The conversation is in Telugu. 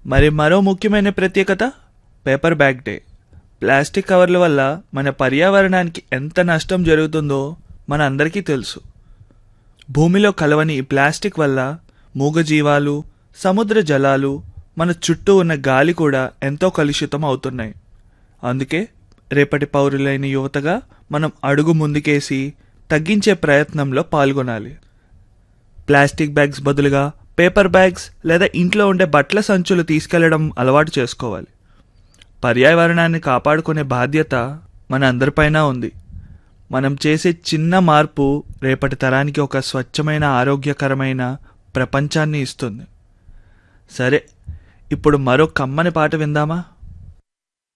మరి మరో ముఖ్యమైన ప్రత్యేకత పేపర్ బ్యాగ్ డే ప్లాస్టిక్ కవర్ల వల్ల మన పర్యావరణానికి ఎంత నష్టం జరుగుతుందో మన అందరికీ తెలుసు భూమిలో కలవని ఈ ప్లాస్టిక్ వల్ల మూగజీవాలు సముద్ర జలాలు మన చుట్టూ ఉన్న గాలి కూడా ఎంతో కలుషితం అవుతున్నాయి అందుకే రేపటి పౌరులైన యువతగా మనం అడుగు ముందుకేసి తగ్గించే ప్రయత్నంలో పాల్గొనాలి ప్లాస్టిక్ బ్యాగ్స్ బదులుగా పేపర్ బ్యాగ్స్ లేదా ఇంట్లో ఉండే బట్టల సంచులు తీసుకెళ్లడం అలవాటు చేసుకోవాలి పర్యావరణాన్ని కాపాడుకునే బాధ్యత మన అందరిపైన ఉంది మనం చేసే చిన్న మార్పు రేపటి తరానికి ఒక స్వచ్ఛమైన ఆరోగ్యకరమైన ప్రపంచాన్ని ఇస్తుంది సరే ఇప్పుడు మరో కమ్మని పాట విందామా